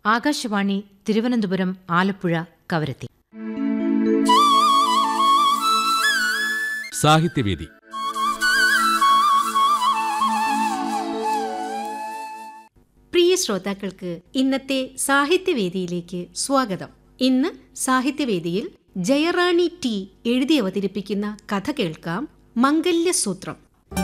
ആകാശവാണി തിരുവനന്തപുരം ആലപ്പുഴ കവരത്തി സാഹിത്യവേദി പ്രിയ ശ്രോതാക്കൾക്ക് ഇന്നത്തെ സാഹിത്യവേദിയിലേക്ക് സ്വാഗതം ഇന്ന് സാഹിത്യവേദിയിൽ ജയറാണി ടി എഴുതി അവതരിപ്പിക്കുന്ന കഥ കേൾക്കാം മംഗല്യസൂത്രം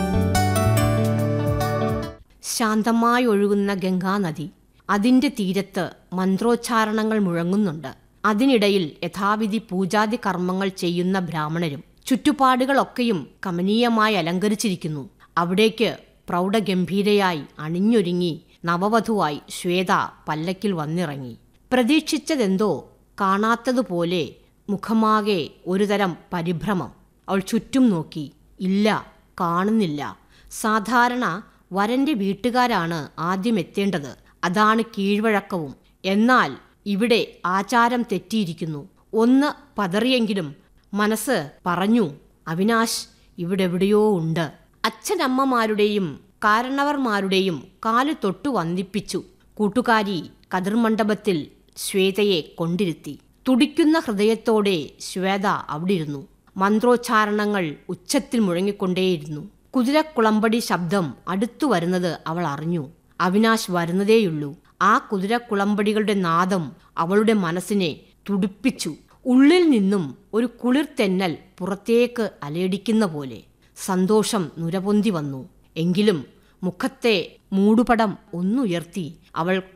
ശാന്തമായി ഒഴുകുന്ന ഗംഗാനദി അതിന്റെ തീരത്ത് മന്ത്രോച്ചാരണങ്ങൾ മുഴങ്ങുന്നുണ്ട് അതിനിടയിൽ യഥാവിധി പൂജാതി കർമ്മങ്ങൾ ചെയ്യുന്ന ബ്രാഹ്മണരും ചുറ്റുപാടുകളൊക്കെയും കമനീയമായി അലങ്കരിച്ചിരിക്കുന്നു അവിടേക്ക് പ്രൗഢഗംഭീരയായി അണിഞ്ഞൊരുങ്ങി നവവധുവായി ശ്വേത പല്ലക്കിൽ വന്നിറങ്ങി പ്രതീക്ഷിച്ചതെന്തോ കാണാത്തതുപോലെ മുഖമാകെ ഒരുതരം പരിഭ്രമം അവൾ ചുറ്റും നോക്കി ഇല്ല കാണുന്നില്ല സാധാരണ വരന്റെ വീട്ടുകാരാണ് ആദ്യം എത്തേണ്ടത് അതാണ് കീഴ്വഴക്കവും എന്നാൽ ഇവിടെ ആചാരം തെറ്റിയിരിക്കുന്നു ഒന്ന് പതറിയെങ്കിലും മനസ്സ് പറഞ്ഞു അവിനാശ് ഇവിടെവിടെയോ ഉണ്ട് അച്ഛനമ്മമാരുടെയും കാരണവർമാരുടെയും കാല് തൊട്ടു വന്ദിപ്പിച്ചു കൂട്ടുകാരി കതിർമണ്ഡപത്തിൽ ശ്വേതയെ കൊണ്ടിരുത്തി തുടിക്കുന്ന ഹൃദയത്തോടെ ശ്വേത അവിടിരുന്നു മന്ത്രോച്ചാരണങ്ങൾ ഉച്ചത്തിൽ മുഴങ്ങിക്കൊണ്ടേയിരുന്നു കുതിരക്കുളമ്പടി ശബ്ദം അടുത്തു വരുന്നത് അവൾ അറിഞ്ഞു അവിനാശ് വരുന്നതേയുള്ളൂ ആ കുതിരക്കുളമ്പടികളുടെ നാദം അവളുടെ മനസ്സിനെ തുടിപ്പിച്ചു ഉള്ളിൽ നിന്നും ഒരു കുളിർ തെന്നൽ പുറത്തേക്ക് അലയടിക്കുന്ന പോലെ സന്തോഷം നുരപൊന്തി വന്നു എങ്കിലും മുഖത്തെ മൂടുപടം ഒന്നുയർത്തി അവൾ